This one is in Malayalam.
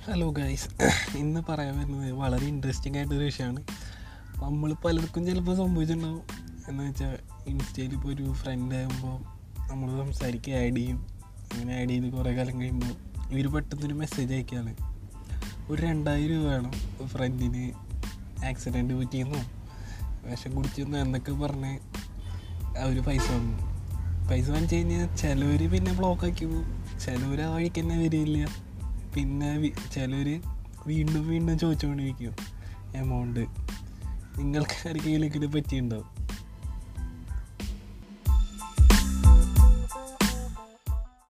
ഹലോ ഗൈസ് ഇന്ന് പറയാൻ വരുന്നത് വളരെ ഇൻട്രസ്റ്റിംഗ് ആയിട്ടൊരു വിഷയമാണ് നമ്മൾ പലർക്കും ചിലപ്പോൾ സംഭവിച്ചിട്ടുണ്ടാവും എന്ന് വെച്ചാൽ ഇൻസ്റ്റയിൽ ഇപ്പോൾ ഒരു ഫ്രണ്ട് ആകുമ്പോൾ നമ്മൾ സംസാരിക്കുക ആഡ് ചെയ്യും അങ്ങനെ ആഡ് ചെയ്ത് കുറേ കാലം കഴിയുമ്പോൾ ഇവർ പെട്ടെന്നൊരു മെസ്സേജ് അയക്കുകയാണ് ഒരു രണ്ടായിരം രൂപ വേണം ഫ്രണ്ടിന് ആക്സിഡൻറ്റ് പറ്റിയെന്നോ വിഷം കുടിച്ചെന്നോ എന്നൊക്കെ പറഞ്ഞ് അവർ പൈസ വന്നു പൈസ വാങ്ങിച്ചു കഴിഞ്ഞാൽ ചിലവർ പിന്നെ ബ്ലോക്ക് ആക്കി പോകും ചിലവർ ആ വഴിക്ക് തന്നെ വരില്ല പിന്നെ ചിലവർ വീണ്ടും വീണ്ടും ചോദിച്ചുകൊണ്ടിരിക്കും എമൗണ്ട് നിങ്ങൾക്ക് ആർക്കെങ്കിലും ഇത് പറ്റിയിട്ടുണ്ടോ